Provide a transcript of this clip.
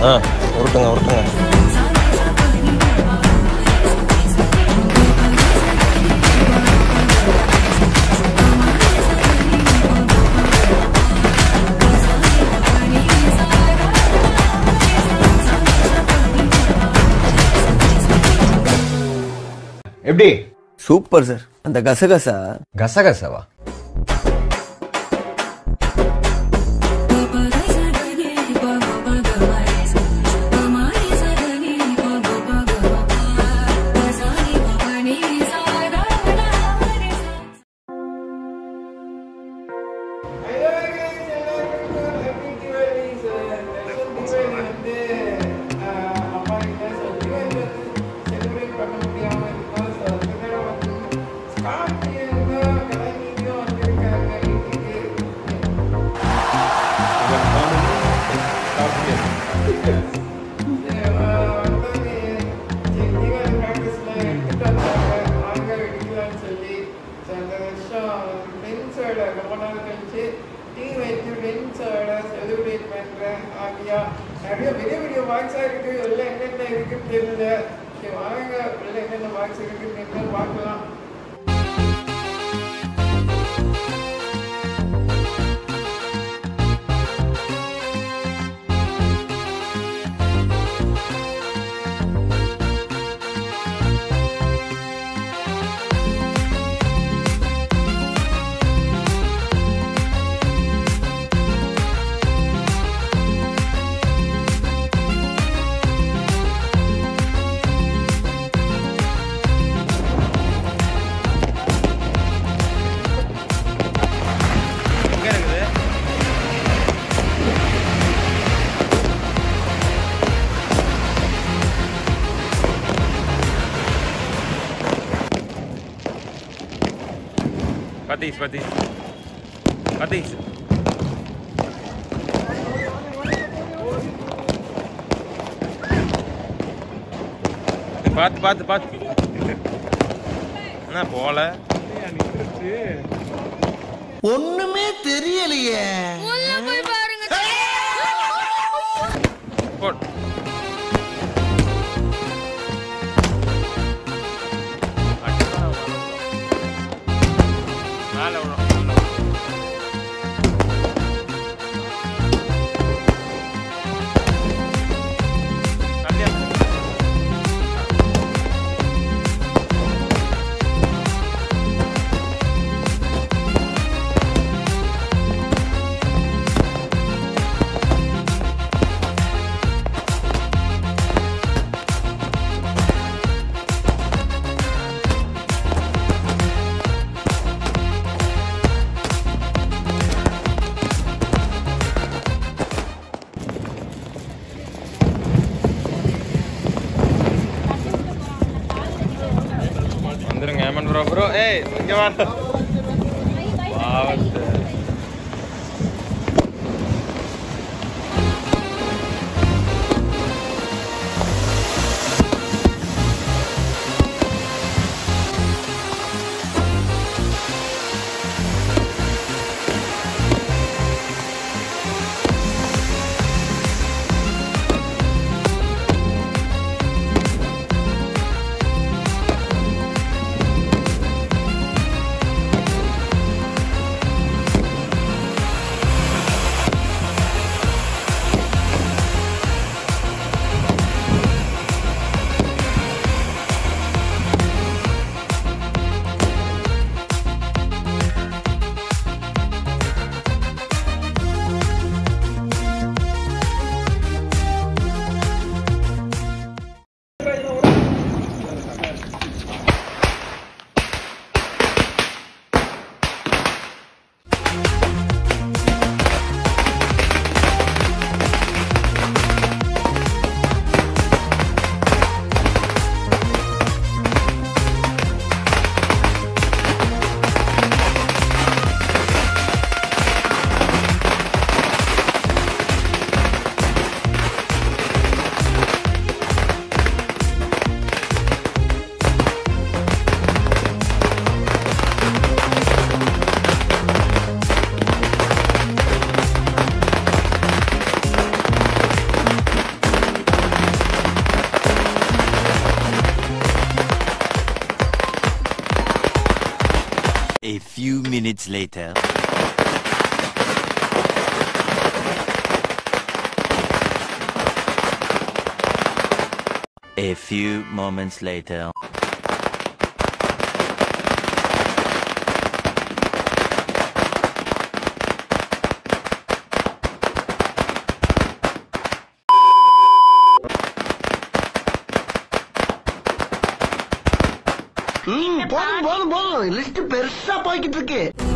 ஆ உருட்டுங்க உருட்டுங்க எப்படி super sir அந்த கசகசா கசகசவா நிறைய பெரிய பெரிய பாக்ஸா இருக்கு உள்ள என்னென்ன இருக்குன்னு தெரியல சரி வாங்க உள்ள என்னென்ன பாக்ஸ் இருக்குன்னு என்னன்னு பார்க்கலாம் எங்கே இருக்குது பத்தீஸ் பத்தீஸ் பத்தீஸ் பார்த்து பார்த்து பார்த்து என்ன போல ஒண்ணுமே தெரியலையே போட் மேலே விடும் மேலே விடும் தள்ளியா வந்துருங்க ஏமன் ப்ரோ ப்ரோ ஏய் இங்க வா பாவத்து A few minutes later. A few moments later. ம் போதும் போதும் போதும் லிஸ்ட் பெருசா போய்கிட்டு இருக்கு